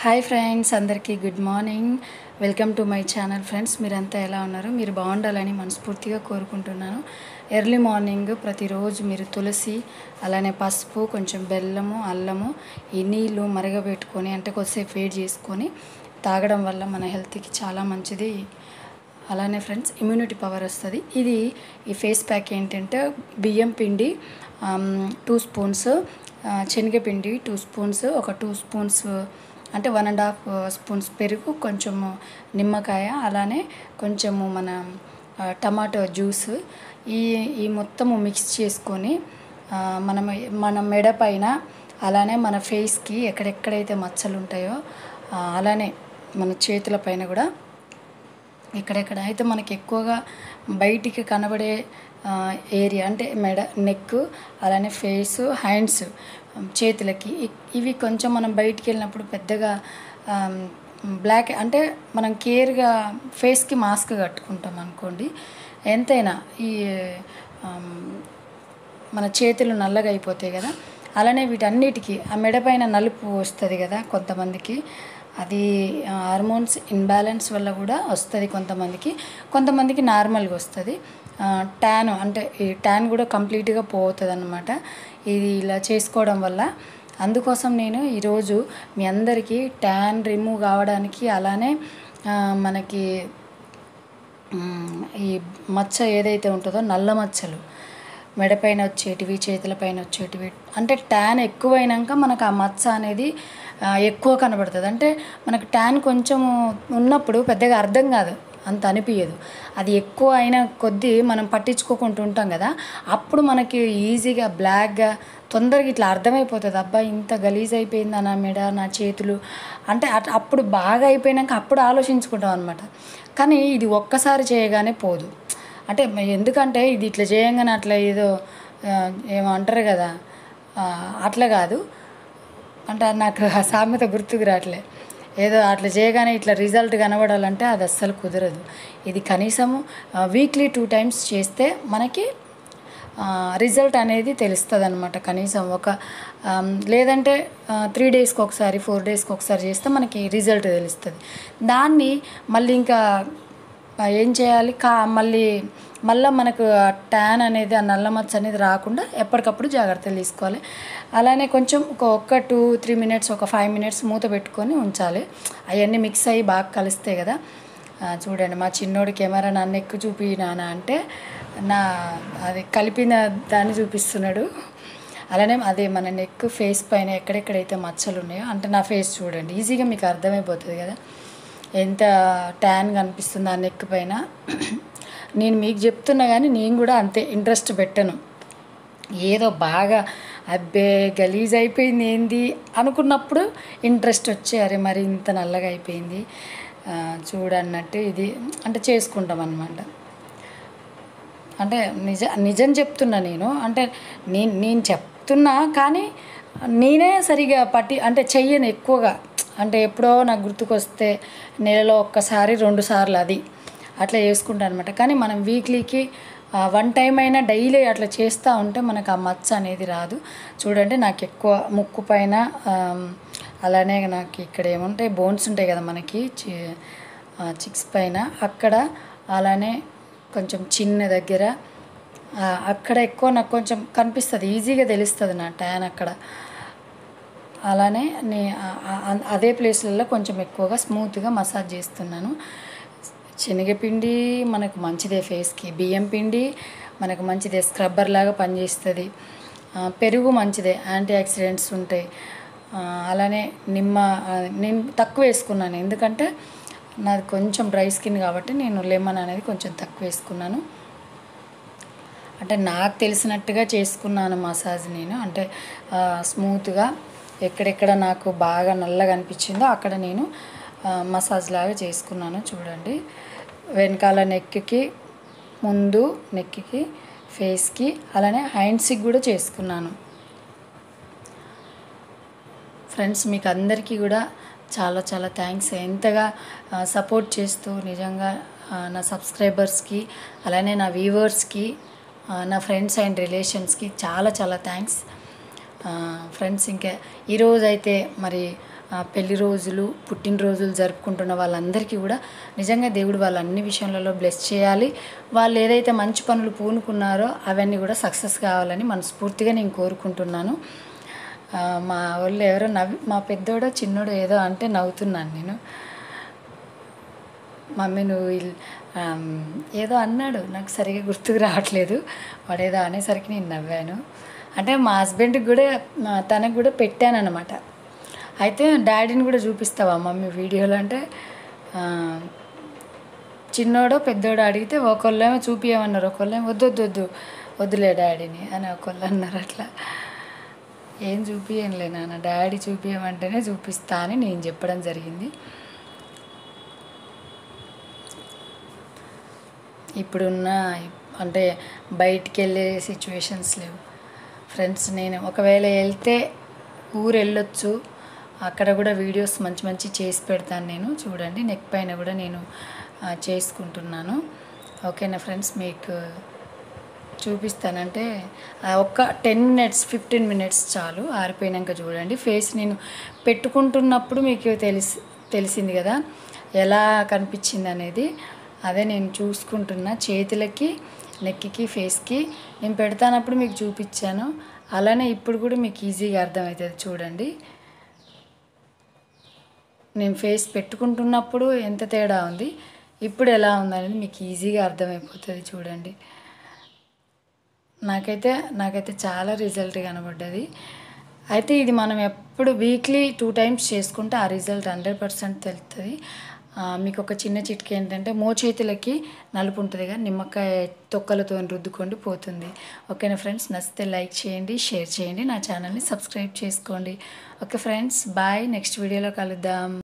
hi friends అందరికీ good morning welcome to my channel friends మీరంతా ఎలా ఉన్నారు మీరు బాగుండాలని మనస్ఫూర్తిగా కోరుకుంటున్నాను ఎర్లీ మార్నింగ్ ప్రతిరోజు మీరు తులసి అలానే పసుపు కొంచెం బెల్లము అల్లము ఈ నీళ్ళు మరగబెట్టుకొని అంటే కొద్దిసేపు వేడి చేసుకొని తాగడం వల్ల మన హెల్త్కి చాలా మంచిది అలానే ఫ్రెండ్స్ ఇమ్యూనిటీ పవర్ వస్తుంది ఇది ఈ ఫేస్ ప్యాక్ ఏంటంటే బియ్యం పిండి టూ స్పూన్స్ శనగపిండి టూ స్పూన్స్ ఒక టూ స్పూన్స్ అంటే వన్ అండ్ హాఫ్ స్పూన్స్ పెరుగు కొంచెము నిమ్మకాయ అలానే కొంచెము మన ఆ, టమాటో జ్యూస్ ఈ ఈ మొత్తము మిక్స్ చేసుకొని ఆ, మనం మన మెడ పైన అలానే మన ఫేస్కి ఎక్కడెక్కడైతే మచ్చలు ఉంటాయో ఆ, అలానే మన చేతుల పైన కూడా ఎక్కడెక్కడ అయితే మనకి ఎక్కువగా బయటికి కనబడే ఆ, ఏరియా అంటే మెడ నెక్ అలానే ఫేస్ హ్యాండ్స్ చేతులకి ఇ- ఇవి కొంచెం మనం బయటికి వెళ్ళినప్పుడు పెద్దగా ఆమ్, బ్లాక్ అంటే మనం కేర్గా ఫేస్కి మాస్క్ కట్టుకుంటాం అనుకోండి ఎంతైనా ఈ ఆమ్, మన చేతులు నల్లగా అయిపోతాయి కదా అలానే వీటన్నిటికీ ఆ మెడ పైన నలుపు వస్తుంది కదా కొంతమందికి అది హార్మోన్స్ ఇన్బ్యాలెన్స్ వల్ల కూడా వస్తుంది కొంతమందికి కొంతమందికి నార్మల్గా వస్తుంది ట్యాన్ అంటే ఈ ట్యాన్ కూడా కంప్లీట్గా పోతుంది అనమాట ఇది ఇలా చేసుకోవడం వల్ల అందుకోసం నేను ఈరోజు మీ అందరికీ ట్యాన్ రిమూవ్ కావడానికి అలానే ఆ, మనకి మ్, ఈ మచ్చ ఏదైతే ఉంటుందో నల్ల మచ్చలు మెడపైన వచ్చేటివి చేతులపైన వచ్చేటివి అంటే ట్యాన్ ఎక్కువైనాక మనకు ఆ మచ్చ అనేది ఆ, ఎక్కువ కనబడుతుంది అంటే మనకు ట్యాన్ కొంచెం ఉన్నప్పుడు పెద్దగా అర్థం కాదు అంత అనిపించదు అది ఎక్కువ అయిన కొద్దీ మనం పట్టించుకోకుండా ఉంటాం కదా అప్పుడు మనకి ఈజీగా బ్లాక్గా తొందరగా ఇట్లా అర్థమైపోతుంది అబ్బా ఇంత గలీజ్ అయిపోయిందా నా మెడ నా చేతులు అంటే అట్- అప్పుడు బాగా అయిపోయినాక అప్పుడు ఆలోచించుకుంటాం అనమాట కానీ ఇది ఒక్కసారి చేయగానే పోదు అంటే మ- ఎందుకంటే ఇది ఇట్లా చేయంగానే అట్లా ఏదో ఆ, ఏమో అంటారు కదా ఆ, అట్లా కాదు అంటే అది నాకు ఆ సామెత గుర్తుకు రావట్లే ఏదో అట్లా చేయగానే ఇట్లా రిజల్ట్ కనబడాలంటే అది అస్సలు కుదరదు ఇది కనీసము వీక్లీ టూ టైమ్స్ చేస్తే మనకి రిజల్ట్ అనేది తెలుస్తుంది అనమాట కనీసం ఒక ఆమ్, లేదంటే త్రీ డేస్కి ఒకసారి ఫోర్ డేస్కి ఒకసారి చేస్తే మనకి రిజల్ట్ తెలుస్తుంది దాన్ని మళ్ళీ ఇంకా ఆ, ఏం చేయాలి కా మళ్ళీ మళ్ళీ మనకు ఆ ట్యాన్ అనేది ఆ నల్ల మచ్చ అనేది రాకుండా ఎప్పటికప్పుడు జాగ్రత్తలు తీసుకోవాలి అలానే కొంచెం ఒక ఒక్క టూ త్రీ మినిట్స్ ఒక ఫైవ్ మినిట్స్ మూత పెట్టుకొని ఉంచాలి అవన్నీ మిక్స్ అయ్యి బాగా కలుస్తాయి కదా ఆ, చూడండి మా చిన్నోడు కెమెరా నన్ను ఎక్కువ చూపి నాన్న అంటే నా అది కలిపిన దాన్ని చూపిస్తున్నాడు అలానే అదే మన నెక్ ఫేస్ పైన ఎక్కడెక్కడైతే మచ్చలు ఉన్నాయో అంటే నా ఫేస్ చూడండి ఈజీగా మీకు అర్థమైపోతుంది కదా ఎంత ట్యాన్ కనిపిస్తుంది ఆ నెక్ పైన నేను మీకు చెప్తున్నా కానీ నేను కూడా అంతే ఇంట్రెస్ట్ పెట్టను ఏదో బాగా అబ్బే గలీజ్ అయిపోయింది ఏంది అనుకున్నప్పుడు ఇంట్రెస్ట్ వచ్చి అరే మరి ఇంత నల్లగా అయిపోయింది ఆ, చూడన్నట్టు ఇది అంటే చేసుకుంటాం అనమాట అంటే నిజ నిజం చెప్తున్నా నేను అంటే నేను నేను చెప్తున్నా కానీ నేనే సరిగా పట్టి అంటే చెయ్యను ఎక్కువగా అంటే ఎప్పుడో నాకు గుర్తుకొస్తే నెలలో ఒక్కసారి రెండు సార్లు అది అట్లా చేసుకుంటాను అనమాట కానీ మనం వీక్లీకి వన్ టైం అయినా డైలీ అట్లా చేస్తూ ఉంటే మనకు ఆ మచ్చ అనేది రాదు చూడండి నాకు ఎక్కువ ముక్కు పైన ఆమ్, అలానే నాకు ఇక్కడ ఏముంటాయి బోన్స్ ఉంటాయి కదా మనకి చి- ఆ, చిక్స్ పైన అక్కడ అలానే కొంచెం చిన్న దగ్గర ఆ, అక్కడ ఎక్కువ నాకు కొంచెం కనిపిస్తుంది ఈజీగా తెలుస్తుంది నా ట్యాన్ అక్కడ అలానే నే ఆ- ఆ- అదే ప్లేస్లలో కొంచెం ఎక్కువగా స్మూత్గా మసాజ్ చేస్తున్నాను శనగపిండి మనకు మంచిదే ఫేస్కి బియ్యం పిండి మనకు మంచిదే స్క్రబ్బర్ లాగా పనిచేస్తుంది ఆ, పెరుగు మంచిదే యాంటీ ఆక్సిడెంట్స్ ఉంటాయి ఆ, అలానే నిమ్మ ఆ, నేను తక్కువ వేసుకున్నాను ఎందుకంటే నాది కొంచెం డ్రై స్కిన్ కాబట్టి నేను లెమన్ అనేది కొంచెం తక్కువ వేసుకున్నాను అంటే నాకు తెలిసినట్టుగా చేసుకున్నాను మసాజ్ నేను అంటే ఆ, స్మూత్గా ఎక్కడెక్కడ నాకు బాగా నల్లగా అనిపించిందో అక్కడ నేను ఆ, మసాజ్ లాగా చేసుకున్నాను చూడండి వెనకాల నెక్కి ముందు నెక్కి ఫేస్కి అలానే హ్యాండ్స్కి కూడా చేసుకున్నాను ఫ్రెండ్స్ మీకు అందరికీ కూడా చాలా చాలా థ్యాంక్స్ ఎంతగా సపోర్ట్ చేస్తూ నిజంగా ఆ, నా సబ్స్క్రైబర్స్కి అలానే నా వ్యూవర్స్కి నా ఫ్రెండ్స్ అండ్ రిలేషన్స్కి చాలా చాలా థ్యాంక్స్ ఫ్రెండ్స్ ఇంకా ఈరోజు అయితే మరి ఆ, ఆ, పెళ్లి రోజులు పుట్టినరోజులు జరుపుకుంటున్న వాళ్ళందరికీ కూడా నిజంగా దేవుడు వాళ్ళ అన్ని విషయాలలో బ్లెస్ చేయాలి వాళ్ళు ఏదైతే మంచి పనులు పూనుకున్నారో అవన్నీ కూడా సక్సెస్ కావాలని మనస్ఫూర్తిగా నేను కోరుకుంటున్నాను ఆ, మా వాళ్ళు ఎవరో నవ్వి మా పెద్దోడో చిన్నోడో ఏదో అంటే నవ్వుతున్నాను నేను మమ్మీ నువ్వు ఇల్- ఆమ్, ఏదో అన్నాడు నాకు సరిగా గుర్తుకు రావట్లేదు వాడు ఏదో అనేసరికి నేను నవ్వాను అంటే మా హస్బెండ్కి కూడా మా- తనకు కూడా పెట్టాను అనమాట అయితే డాడీని కూడా చూపిస్తావా మమ్మీ వీడియోలో అంటే ఆ, చిన్నోడో పెద్దోడో అడిగితే ఒకళ్ళేమో చూపించమన్నారు ఒకళ్ళేమో వద్దు వద్దు వద్దు వద్దులే డాడీని అని ఒకళ్ళు అన్నారు అట్లా ఏం చూపించలే నాన్న డాడీ చూపించమంటేనే చూపిస్తా అని నేను చెప్పడం జరిగింది ఇప్పుడున్న అంటే బయటికి వెళ్ళే సిచ్యువేషన్స్ లేవు ఫ్రెండ్స్ నేను ఒకవేళ వెళ్తే ఊరు వెళ్ళొచ్చు అక్కడ కూడా వీడియోస్ మంచి మంచి చేసి పెడతాను నేను చూడండి నెక్ పైన కూడా నేను ఆ, చేసుకుంటున్నాను ఓకేనా ఫ్రెండ్స్ మీకు చూపిస్తానంటే ఆ ఒక్క టెన్ మినిట్స్ ఫిఫ్టీన్ మినిట్స్ చాలు ఆరిపోయినాక చూడండి ఫేస్ నేను పెట్టుకుంటున్నప్పుడు మీకు తెలిసి తెలిసింది కదా ఎలా కనిపించింది అనేది అదే నేను చూసుకుంటున్నా చేతులకి నెక్కి ఫేస్కి నేను పెడతానప్పుడు మీకు చూపించాను అలానే ఇప్పుడు కూడా మీకు ఈజీగా అర్థమవుతుంది చూడండి నేను ఫేస్ పెట్టుకుంటున్నప్పుడు ఎంత తేడా ఉంది ఇప్పుడు ఎలా ఉందనేది మీకు ఈజీగా అర్థమైపోతుంది చూడండి నాకైతే నాకైతే చాలా రిజల్ట్ కనబడ్డది అయితే ఇది మనం ఎప్పుడు వీక్లీ టూ టైమ్స్ చేసుకుంటే ఆ రిజల్ట్ హండ్రెడ్ పర్సెంట్ తెలుస్తుంది ఆ, మీకు ఒక చిన్న చిట్క ఏంటంటే మోచేతులకి నలుపు ఉంటుంది కానీ నిమ్మకాయ తొక్కలతో రుద్దుకోండి పోతుంది ఓకేనా ఫ్రెండ్స్ నచ్చితే లైక్ చేయండి షేర్ చేయండి నా ఛానల్ని సబ్స్క్రైబ్ చేసుకోండి ఓకే ఫ్రెండ్స్ బాయ్ నెక్స్ట్ వీడియోలో కలుద్దాం